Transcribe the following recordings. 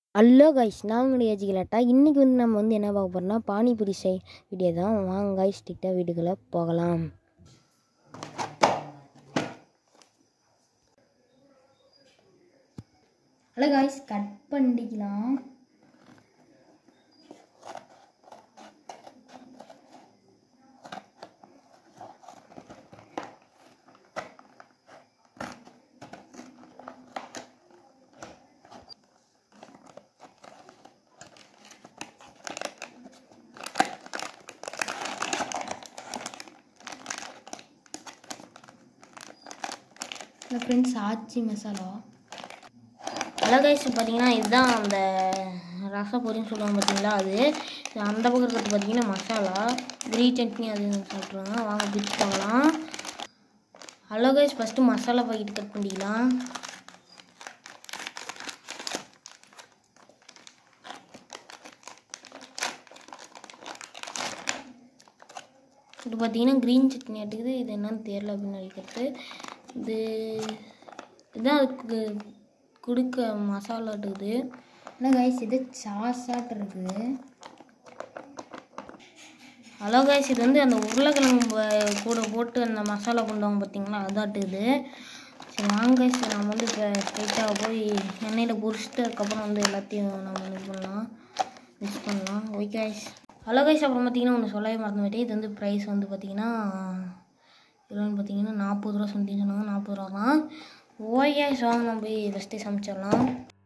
Hello guys நான் உங்களுடைய ஏஜிகலாட்டா இன்றைக்கி வந்து நம்ம வந்து என்ன பார்க்க போகிறோம்னா பானிபூரி செய் வீடியோ தான் வாங்க கைஸ் டிக்டாக் வீடுகளை போகலாம் ஹலோ கைஸ் கட் பண்ணிக்கலாம் hello friends Aachi masala hello guys பார்த்தீங்கன்னா இதுதான் அந்த ரசப்பொரின்னு சொல்லுவாங்க பார்த்தீங்களா அது இது அந்த பக்கம் இருக்கிறது பார்த்தீங்கன்னா மசாலா கிரீன் சட்னி அது சாப்பிட்ருவாங்க வாங்க பிரித்து பார்க்கலாம் hello guys first masala packet cut பண்ணிக்கலாம் இது பார்த்தீங்கன்னா க்ரீன் சட்னி எடுக்குது இது என்னன்னு தெரியல அப்படின்னு நினைக்கிறது இது இதுதான் அதுக்கு கொடுக்க மசாலா இருக்குது இல்லை கைஸ் இது சாஸாட்டு இருக்குது ஹலோ கைஸ் இது வந்து அந்த உருளைக்கிழங்கு ப- கூட போட்டு அந்த மசாலா கொண்டு வாங்க பார்த்தீங்களா அதாட்டுது சரி வாங்க கைஸ் நம்ம வந்து இப்போ ஸ்ட்ரைட்டாக போய் எண்ணெயில் பொரிச்சிட்டு அதுக்கப்புறம் வந்து எல்லாத்தையும் நம்ம இது பண்ணலாம் மிக்ஸ் பண்ணலாம் ஓகே கைஸ் ஹலோ கைஸ் அப்புறம் பார்த்தீங்கன்னா ஒன்று சொல்லவே மறந்து போயிட்டேன் இது வந்து ப்ரைஸ் வந்து பார்த்தீங்கன்னா எவ்வளோன்னு பார்த்தீங்கன்னா நாற்பது ரூபா சம்திங் சொன்னாங்க நாற்பது ரூபா தான் ஓகே வாங்க நம்ம போய் ஃபஸ்ட்டு சமைச்சிடலாம்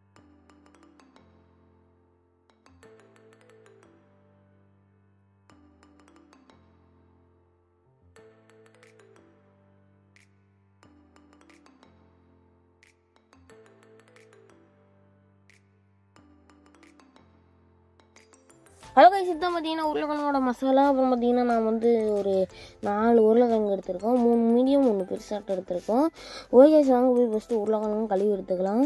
ஹலோ கைஸ் இதுதான் பார்த்தீங்கன்னா உருளைக்கிழங்கோட மசாலா அப்புறம் பார்த்தீங்கன்னா நான் வந்து ஒரு நாலு உருளைக்கிழங்கு எடுத்திருக்கோம் மூணு மீடியம் ஒன்று பெருசாட்டு எடுத்திருக்கோம் ஓகே வாங்க போய் ஃபஸ்ட்டு உருளைக்கிழங்கு கழுவி எடுத்துக்கலாம்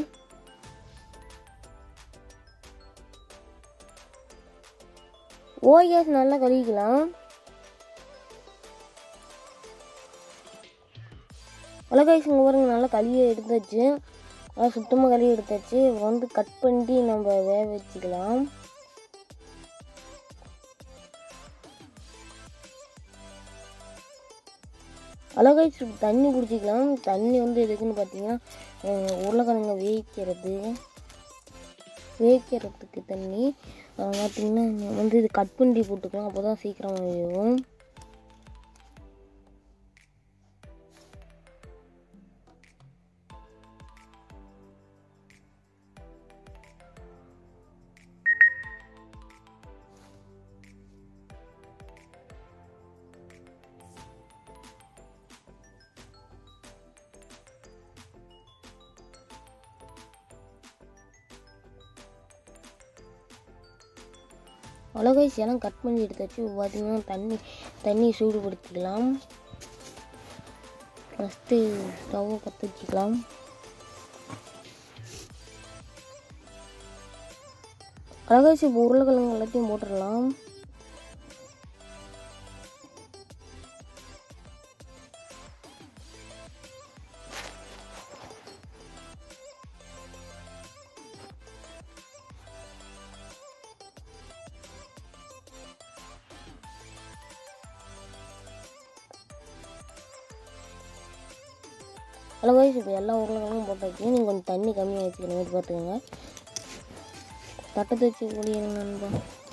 ஓகே நல்லா கழுவிக்கலாம் ஹலோ கைஸ் இங்கே பாருங்க நல்லா கழுவி எடுத்தாச்சு நல்லா சுத்தமாக கழுவி எடுத்தாச்சு இப்போ வந்து கட் பண்ணி நம்ம வேக வச்சுக்கலாம் அழகாய்ச்சி தண்ணி குடிச்சிக்கலாம் தண்ணி வந்து எதுக்குன்னு பார்த்தீங்கன்னா அஹ், உருளைக்கிழங்க வேவிக்கிறது வேவிக்கிறதுக்கு தண்ணி அஹ், பார்த்தீங்கன்னா நம்ம வந்து இது கட் பண்ணி போட்டுக்கலாம் அப்போ தான் சீக்கிரமாக வேகும் அழகாய்ச்சி எல்லாம் கட் பண்ணி எடுத்தாச்சு இப்போ பார்த்தீங்கன்னா தண்ணி தண்ணி சூடுபடுத்திக்கலாம் ஃபஸ்ட்டு ஸ்டவ்வை பற்ற வச்சுக்கலாம் அழகாய்ச்சி இப்போ உருளைக்கிழங்கு எல்லாத்தையும் போட்டுடலாம் அழகாய்ச்சி இப்போ எல்லா உருளைக்கிழங்கும் போட்டாச்சு நீங்கள் கொஞ்சம் தண்ணி கம்மியாக வச்சுக்கணும் இது பார்த்துக்கோங்க தட்டத்தை வச்சு குடியிருங்க நண்பா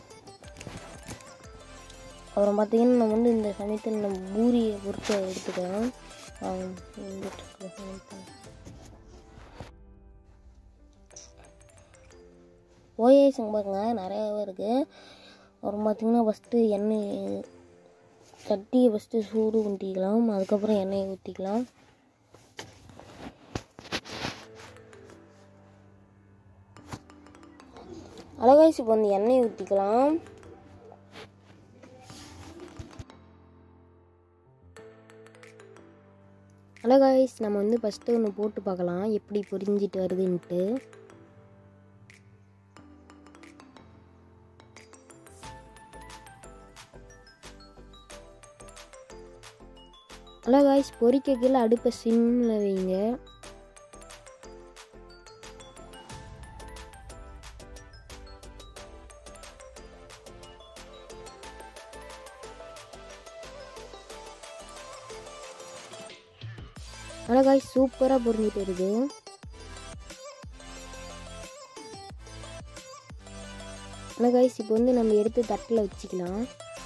அப்புறம் பார்த்தீங்கன்னா நம்ம வந்து இந்த சமயத்தில் நம்ம பூரியை பொறுத்து எடுத்துக்கலாம் ஆம், வந்துட்டு இருக்கிற சமயத்தில். ஓஏஎஸ்ங்க பாருங்க நிறையாவே இருக்குது அப்புறம் பார்த்தீங்கன்னா ஃபஸ்ட்டு எண்ணெய் சட்டியை ஃபஸ்ட்டு சூடு ஊற்றிக்கலாம் அதுக்கப்புறம் எண்ணெயை ஊற்றிக்கலாம் அழகாய்ச்சி இப்போ வந்து எண்ணெய் ஊற்றிக்கலாம் அழகாய்ஸ் நம்ம வந்து ஃபஸ்ட்டு ஒன்று போட்டு பார்க்கலாம் எப்படி பொரிஞ்சிட்டு வருதுன்ட்டு அழகாய்ஸ் பொரிக்க கீழே அடுப்பை சிம்மில் வைங்க ஆனால் காய்ஸ் சூப்பராக பொரிஞ்சிட்டு வருது ஆனால் காய்ஸ் இப்போ வந்து நம்ம எடுத்து தட்டில் வச்சுக்கலாம்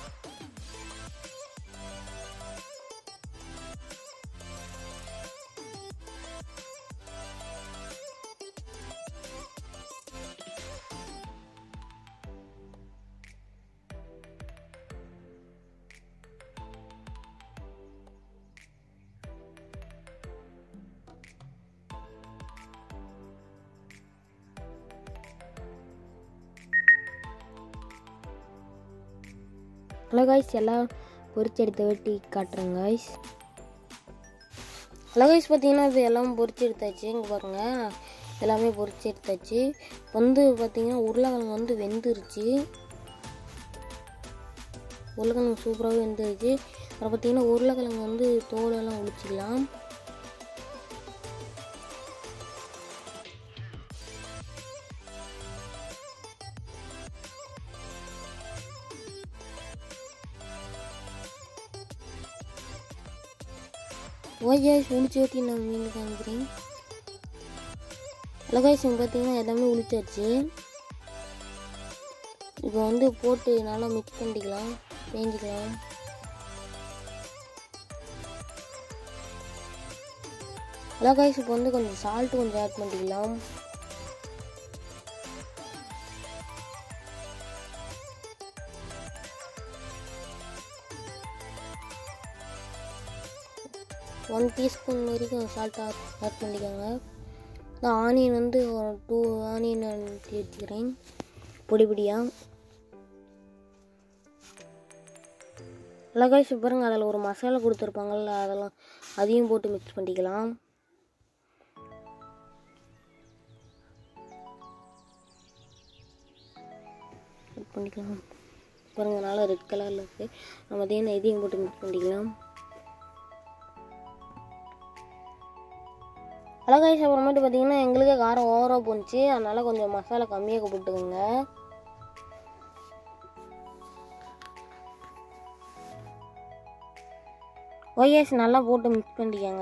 ஹலோ காய்ஸ் எல்லாம் பொரிச்சு எடுத்து வெட்டி காட்டுறேன் காய்ஸ் ஹலோ காய்ஸ் பார்த்தீங்கன்னா இது எல்லாம் பொரிச்சு எடுத்தாச்சு இங்கே பாருங்கள் எல்லாமே பொரிச்சு எடுத்தாச்சு வந்து பார்த்தீங்கன்னா உருளைக்கிழங்கு வந்து வெந்துருச்சு உருளைக்கிழங்கு சூப்பராகவே வெந்துருச்சு அப்புறம் பார்த்தீங்கன்னா உருளைக்கிழங்கு வந்து தோலெல்லாம் ஒழிச்சிக்கலாம் ஓகே உளிச்சு ஊற்றி நான் மீன் காமிக்கிறேன் அழகாய்ச்சம் பார்த்தீங்கன்னா எல்லாமே உளிச்சாச்சு இப்போ வந்து போட்டு நல்லா மிக்ஸ் பண்ணிக்கலாம் பேஞ்சிக்கலாம் அழகாய்ஸ் இப்போ வந்து கொஞ்சம் சால்ட்டு கொஞ்சம் ஆட் பண்ணிக்கலாம் ஒன் டீஸ்பூன் வரைக்கும் சால்ட் ஆட் பண்ணிக்கோங்க இந்த ஆனியன் வந்து ஒரு டூ ஆனியன் எடுத்துக்கிறேன் பொடி பொடியாக மிளகாய் பாருங்க அதில் ஒரு மசாலா கொடுத்துருப்பாங்கல்ல அதெல்லாம் அதையும் போட்டு மிக்ஸ் பண்ணிக்கலாம் மிக்ஸ் பண்ணிக்கலாம் பாருங்க நல்லா ரெட் கலரில் இருக்குது நம்ம அதையும் இதையும் போட்டு மிக்ஸ் பண்ணிக்கலாம் அழகாய்ஸ் அப்புறமேட்டு பார்த்தீங்கன்னா எங்களுக்கே காரம் ஓவராக போணுச்சு அதனால் கொஞ்சம் மசாலா கம்மியாக போட்டுக்கோங்க ஒய்எஸ் நல்லா போட்டு மிக்ஸ் பண்ணிக்கோங்க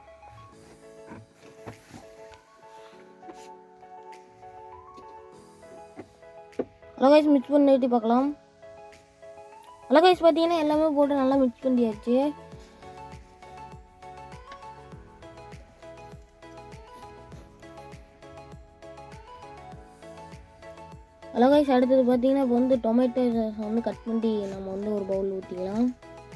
அழகாய்ஸ் மிக்ஸ் பண்ணிட்டு பார்க்கலாம் அழகாய்ஸ் பார்த்தீங்கன்னா எல்லாமே போட்டு நல்லா மிக்ஸ் பண்ணியாச்சு அழகாய்ஸ் அடுத்தது பார்த்தீங்கன்னா இப்போ வந்து டொமேட்டோ வந்து கட் பண்ணி நம்ம வந்து ஒரு பவுல் ஊற்றிக்கலாம்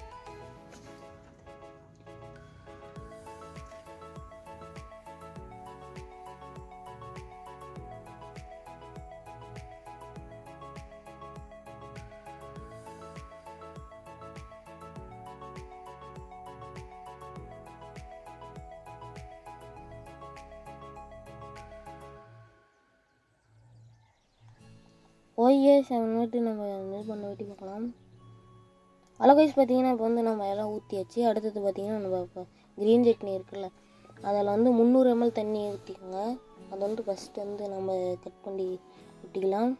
ஒய்ஏ செவன் மினிட் நம்ம இது பண்ண வெட்டி பார்க்கலாம் அழகைஸ் பார்த்தீங்கன்னா இப்போ வந்து நம்ம எல்லாம் ஊற்றியாச்சு அடுத்தது பார்த்தீங்கன்னா நம்ம இப்போ க்ரீன் சட்னி இருக்குல்ல அதில் வந்து முந்நூறு எம்எல் தண்ணி ஊற்றிக்கோங்க அதை வந்து ஃபஸ்ட்டு வந்து நம்ம கட் பண்ணி ஊற்றிக்கலாம்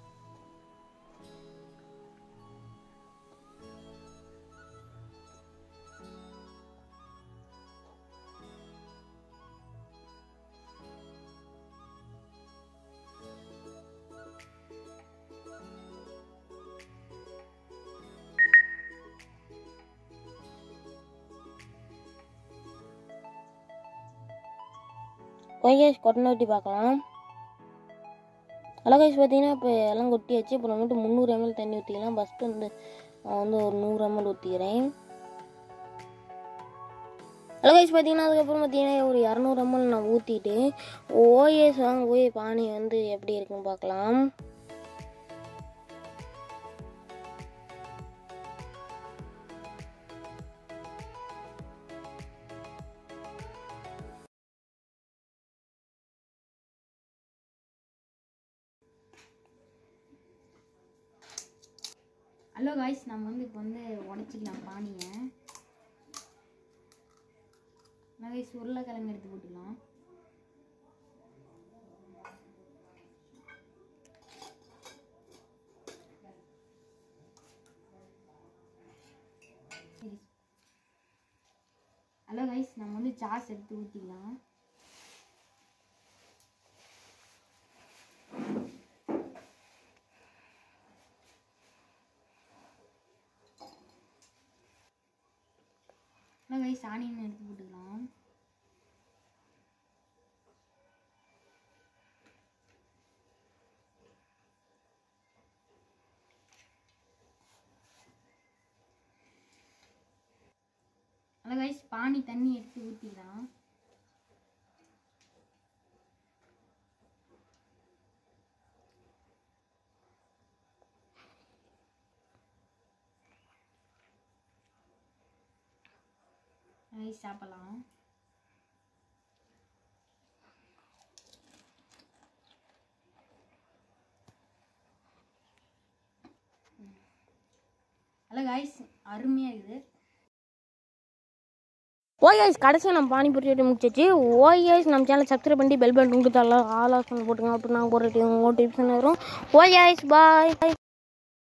ஒய்எஸ் கொட்டை வெட்டி பார்க்கலாம் அழகாய்ஸ் பார்த்தீங்கன்னா இப்போ எல்லாம் கொட்டியாச்சு அப்புறம் வந்துட்டு முந்நூறு எம்எல் தண்ணி ஊற்றிக்கலாம் ஃபஸ்ட்டு வந்து நான் வந்து ஒரு நூறு எம்எல் ஊற்றிக்கிறேன் அழகாய்ஸ் பார்த்தீங்கன்னா அதுக்கப்புறம் பார்த்தீங்கன்னா ஒரு இரநூறு எம்எல் நான் ஊற்றிட்டு ஓஎஸ் வாங்க போய் பானி வந்து எப்படி இருக்குன்னு பார்க்கலாம் ஹலோ காய்ஸ் நம்ம வந்து இப்போ வந்து உடச்சிக்கலாம் பானியை காய்ஸ் உருளைக்கிழங்கு எடுத்து போட்டுக்கலாம் ஹலோ கைஸ் கைஸ் நம்ம வந்து சாஸ் எடுத்து ஊற்றிக்கலாம் ஹலோ கைஸ் ஆனியன் எடுத்து போட்டுக்கலாம் ஹலோ கைஸ் பானி தண்ணி எடுத்து ஊற்றிக்கலாம் ரைஸ் சாப்பிடலாம் ஹலோ காய்ஸ் அருமையாக இருக்குது ஓஎஸ் கடைசியாக நம்ம பானிபூரி ரெடி முடிச்சிச்சு ஓஎஸ் நம்ம சேனல் சப்ஸ்கிரைப் பண்ணி பெல் பட்டன் கொடுத்தாலாம் ஆல் ஆப்ஷன் போட்டுங்க அப்படி நாங்கள் போகிற நோட்டிஃபிகேஷன் வரும் ஓஎஸ் பாய்